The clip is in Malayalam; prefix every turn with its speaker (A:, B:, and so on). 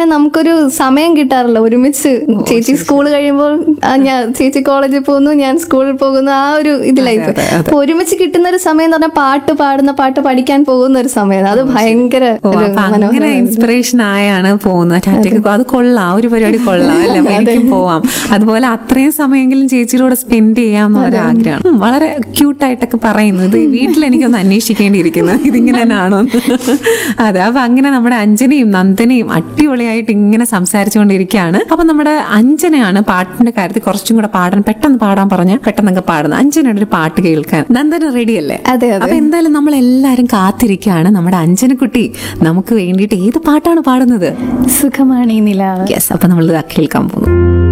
A: തന്നെ നമുക്കൊരു സമയം കിട്ടാറില്ല ഒരുമിച്ച് ചേച്ചി സ്കൂൾ കഴിയുമ്പോൾ ആ, ഞാൻ ചേച്ചി കോളേജിൽ പോകുന്നു ഞാൻ സ്കൂളിൽ പോകുന്നു ആ ഒരു ഇതിലായിപ്പോ
B: അതെ, അതെ.
A: അപ്പൊ ഒരുമിച്ച് കിട്ടുന്ന ഒരു സമയം എന്ന് പറഞ്ഞാൽ പാട്ട് പാടുന്ന പാട്ട് പഠിക്കാൻ പോകുന്ന ഒരു സമയം അത് ഭയങ്കര
B: ഓ,
A: ഒരു
B: അപ്പൊ അങ്ങനെ
A: മനോഹരമാണ്.
B: ഇൻസ്പിറേഷൻ ആയാണ് പോകുന്നത് ടാറ്റയ്ക്ക് പോ- അത് കൊള്ളാം ഒരു പരിപാടി കൊള്ളാം അല്ലേ അപ്പൊ എനിക്കും പോവാം അതുപോലെ അത്രയും സമയമെങ്കിലും ചേച്ചിയുടെ കൂടെ സ്പെൻഡ് ചെയ്യാം എന്നൊരു ആഗ്രഹമാണ് ഉം, വളരെ ക്യൂട്ടായിട്ടൊക്കെ പറയുന്നു ഇത് വീട്ടിൽ എനിക്കൊന്ന് അന്വേഷിക്കേണ്ടിയിരിക്കുന്നു ഇതിങ്ങനെ തന്നെയാണോ അതെ അപ്പൊ അങ്ങനെ നമ്മുടെ അഞ്ജനയും നന്ദനയും അടിപൊളിയായിട്ട് ഇങ്ങനെ സംസാരിച്ചുകൊണ്ടിരിക്കുകയാണ് അപ്പൊ നമ്മുടെ അഞ്ജനയാണ് പാട്ടിന്റെ കാര്യത്തിൽ കുറച്ചും കൂടെ പാടാൻ പെട്ടെന്ന് പാടാൻ പറഞ്ഞ പെട്ടെന്നൊക്കെ പാടുന്നത് അഞ്ജനയുടെ ഒരു പാട്ട് കേൾക്കാൻ നന്ദന റെഡി അല്ലേ
A: അതെ അതെ
B: അപ്പൊ എന്തായാലും നമ്മൾ എല്ലാരും കാത്തിരിക്കുകയാണ് നമ്മുടെ അഞ്ജനക്കുട്ടി നമുക്ക് വേണ്ടിയിട്ട് ഏത് പാട്ടാണ് പാടുന്നത്
A: സുഖമാണ് ഈ നില
B: യെസ് അപ്പൊ നമ്മൾ കേൾക്കാൻ പോകുന്നു